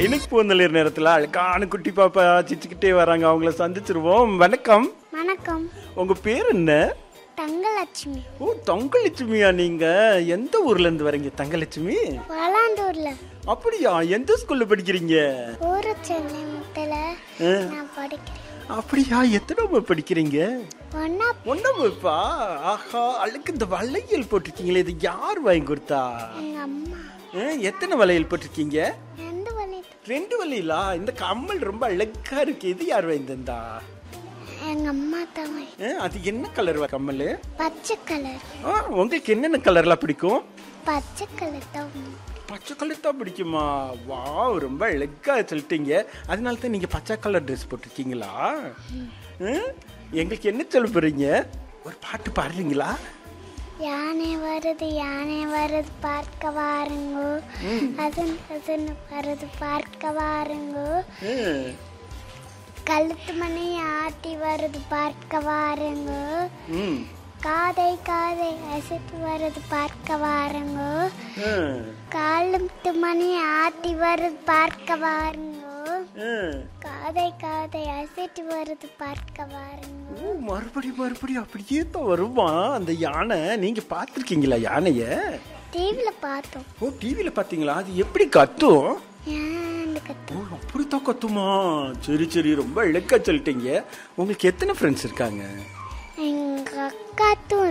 இன்னைக்கு பூந்தளிர் நேரத்துல அழகான குட்டி பாப்பா சிச்சுக்கிட்டே வராங்க அவங்கள சந்திச்சிருவோம் வணக்கம் வணக்கம் உங்க பேர் என்ன தங்கலட்சுமி ஓ தங்கலட்சுமியா நீங்க எந்த ஊர்ல இருந்து வரீங்க தங்கலட்சுமி வளாந்தூர்ல அப்படியா எந்த ஸ்கூல்ல படிக்கிறீங்க ஊரு சென்னை முட்டில ஆ. நான் படிக்கிறேன் அப்படியா எத்தனை வகுப்பு படிக்கிறீங்க ஒன்னா ஒன்றாம் வகுப்பா ஆஹா அழுக்கு இந்த வளையல் போட்டிருக்கீங்களே இது யார் வாங்கி கொடுத்தா எங்க அம்மா ஆ, எத்தனை வளையல் போட்டிருக்கீங்க எந்த வழி ரெண்டு வளையலா இந்த கம்மல் ரொம்ப அழகா இருக்கு இது யார் வாங்கி தந்தா எங்க அம்மா தான் வாங்கி- ஆ, அது என்ன கலர் கம்மல் பச்சை கலர் ஆ, உங்களுக்கு என்னென்ன கலர்லாம் பிடிக்கும் பச்சை கலர் தான் வாங்கி- பச்சை கலர் தான் பிடிக்குமா வா ரொம்ப அழகா சொல்லிட்டீங்க அதனால தான் நீங்க பச்சை கலர் ட்ரெஸ் போட்டிருக்கீங்களா ம்? எங்களுக்கு என்ன சொல்ல போறீங்க ஒரு பாட்டு பாடுறீங்களா யானை வருது யானை வருது பார்க்க வாருங்கோ அதுன்னு அதுன்னு வருது பார்க்க வாருங்கோ ம். கழுத்து மணி ஆட்டி வருது பார்க்க வாருங்கோ ம். காதை காதை அசைத்து வருது பார்க்க வாருங்கோ ம். காலத்து மணி ஆட்டி வருது பார்க்க வாருங்கோ ம். காதை காதை அசைத்து வருது பார்க்க வாருங்க ஓ மறுபடி மறுபடி அப்படியே தான் வருமா அந்த யானை நீங்க பார்த்துருக்கீங்களா யானைய டிவியில பார்த்தோம் ஓ டிவியில பாத்தீங்களா அது எப்படி கத்தும் ஏன் கத்து ஓ அப்படித்தான் கத்துமா சரி சரி ரொம்ப இழக்க சொல்லிட்டீங்க உங்களுக்கு எத்தனை ஃப்ரெண்ட்ஸ் இருக்காங்க எங்க அக்காத்தும்